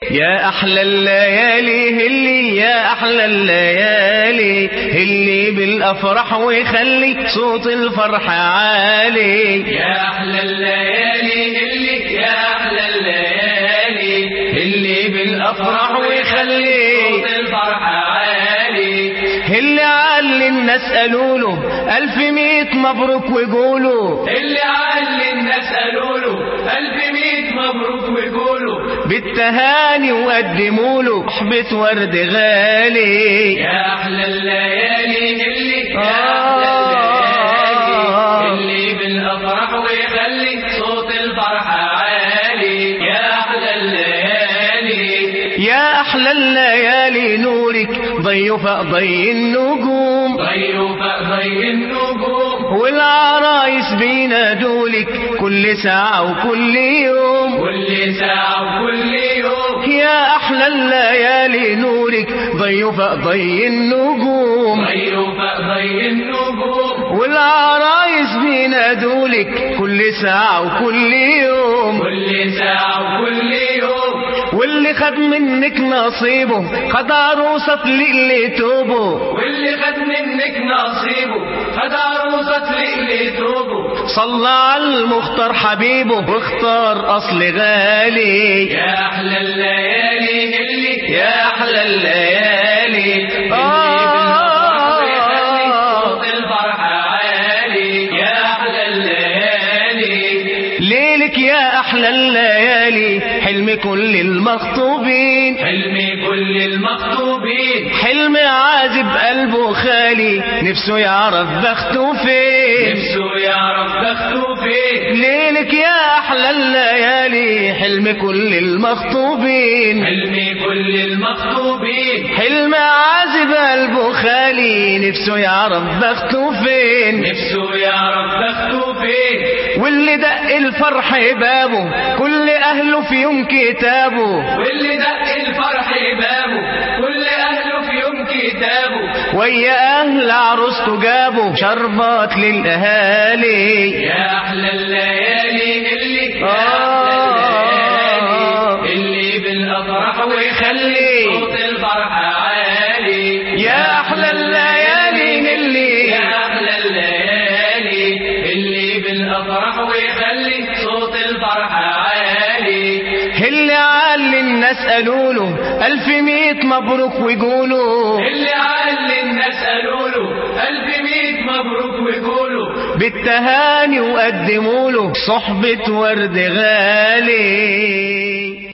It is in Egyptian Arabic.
يا أحلى الليالي هلي يا أحلى الليالي هلي بالأفراح ويخلي صوت الفرح عالي يا أحلى الليالي هلي يا أحلى الليالي هلي بالأفراح ويخلي صوت الفرح عالي هلي علي الناس قالوا له ألف ميت مبروك ويقولوا اللي علي الناس قالوا له ألف ميت مبروك ويقولوا بالتهاني وقدموا له حبة ورد غالي يا أحلى الليالي هلي يا آه. أحلى الليالي اللي بالأفراح ويخلي صوت الفرح عالي يا أحلى الليالي يا أحلى الليالي نورك ضي فوق ضي النجوم ضيوا فضي النجوم والعرايس بينادولك كل ساعة وكل يوم كل ساعة وكل يوم يا أحلى الليالي نورك ضي فوق ضي النجوم ضيوا فضي النجوم والعرايس بينادولك كل ساعة وكل يوم كل ساعة وكل يوم واللي خد منك نصيبه خد عروسة اللي توبه واللي خد منك نصيبه خد عروسة لقلي توبه صلى على المختار حبيبه واختار أصل غالي يا أحلى الليالي اللي يا أحلى الليالي اللي بالأفراح ويخلي آه صوت الفرح عالي يا أحلى الليالي ليلك يا أحلى الليالي حلم كل المخطوبين حلمي كل المخطوبين حلم عازب قلبه خالي نفسه يعرف بخته فين نفسه يعرف بخته فين ليلك يا أحلى الليالي حلم كل المخطوبين حلمي كل المخطوبين حلم عازب قلبه خالي نفسه يعرف بخته فين نفسه يعرف بخته فين واللي دق الفرح بابه كل أهله في يوم كتابه واللي دق الفرح بابه كل أهله في يوم كتابه ويا أهل عروسته جابوا شربات للأهالي يا أحلى الليالي اللي يا آه. أحلى الليالي اللي بالأفراح ويخلي صوت الفرح عالي يا أحلى الليالي اللي يا أحلى الليالي اللي بالأفراح ويخلي صوت الفرح عالي اللي علي الناس قالوا له ألف ميت مبروك ويقولوا اللي علي الناس قالوا له ألف ميت مبروك ويقولوا بالتهاني وقدموا له صحبة ورد غالي